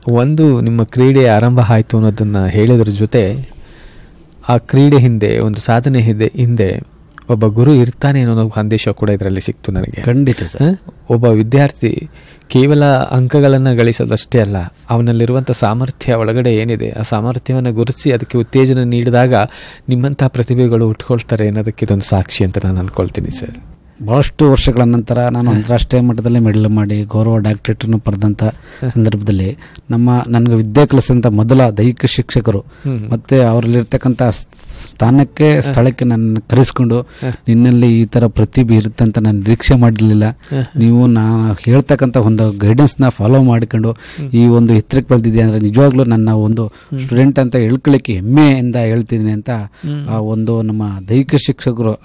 ಒಂದು ನಿಮ್ಮ ಕ್ರೀಡೆ ಆರಂಭ ಆಯಿತು ಅನ್ನೋದನ್ನ ಹೇಳೋದ್ರ ಜೊತೆ ಆ ಕ್ರೀಡೆ ಹಿಂದೆ ಒಂದು ಸಾಧನೆ ಹಿಂದೆ ಹಿಂದೆ ಒಬ್ಬ ಗುರು ಇರ್ತಾನೆ ಅನ್ನೋ ಒಂದು ಸಂದೇಶ ಕೂಡ ಇದರಲ್ಲಿ ಸಿಕ್ತು ನನಗೆ ಖಂಡಿತ ಸರ್ ಹ? ಒಬ್ಬ ವಿದ್ಯಾರ್ಥಿ ಕೇವಲ ಅಂಕಗಳನ್ನು ಗಳಿಸೋದಷ್ಟೇ ಅಲ್ಲ ಅವನಲ್ಲಿರುವಂಥ ಸಾಮರ್ಥ್ಯ ಒಳಗಡೆ ಏನಿದೆ ಆ ಸಾಮರ್ಥ್ಯವನ್ನು ಗುರುತಿಸಿ ಅದಕ್ಕೆ ಉತ್ತೇಜನ ನೀಡಿದಾಗ ನಿಮ್ಮಂತಹ ಪ್ರತಿಭೆಗಳು ಉಟ್ಕೊಳ್ತಾರೆ ಅನ್ನೋದಕ್ಕೆ ಇದೊಂದು ಸಾಕ್ಷಿ ಅಂತ ನಾನು ಅನ್ಕೊಳ್ತೀನಿ ಸರ್ ಬಹಳಷ್ಟು ವರ್ಷಗಳ ನಂತರ ನಾನು ಅಂತಾರಾಷ್ಟ್ರೀಯ ಮಟ್ಟದಲ್ಲಿ ಮೆಡಲ್ ಮಾಡಿ ಗೌರವ ಡಾಕ್ಟರೇಟನ್ನು ಪಡೆದಂಥ ಸಂದರ್ಭದಲ್ಲಿ ನಮ್ಮ ನನಗೆ ವಿದ್ಯೆ ಕಲಿಸಿದಂಥ ಮೊದಲ ದೈಹಿಕ ಶಿಕ್ಷಕರು ಹ್ಮ್. ಮತ್ತೆ ಅವರಲ್ಲಿರ್ತಕ್ಕಂಥ ಸ್ಥಾನಕ್ಕೆ ಸ್ಥಳಕ್ಕೆ ನನ್ನ ಕರೆಸ್ಕೊಂಡು ನಿನ್ನಲ್ಲಿ ಈ ಥರ ಪ್ರತಿಭೆ ಇರುತ್ತೆ ಅಂತ ನಾನು ನಿರೀಕ್ಷೆ ಮಾಡಿರಲಿಲ್ಲ ನೀವು ನಾ ಹೇಳ್ತಕ್ಕಂಥ ಒಂದು ಗೈಡೆನ್ಸ್ನ ಫಾಲೋ ಮಾಡಿಕೊಂಡು ಈ ಒಂದು ಎತ್ತರಕ್ಕೆ ಬೆಳೆದಿದೆ ಅಂದರೆ ನಿಜವಾಗ್ಲೂ ನನ್ನ ಒಂದು ಸ್ಟೂಡೆಂಟ್ ಅಂತ ಹೇಳ್ಕೊಳ್ಳಿಕ್ಕೆ ಹೆಮ್ಮೆಯಿಂದ ಹೇಳ್ತಿದ್ದೀನಿ ಅಂತ ಆ ಒಂದು ನಮ್ಮ ದೈಹಿಕ ಶಿಕ್ಷಕರು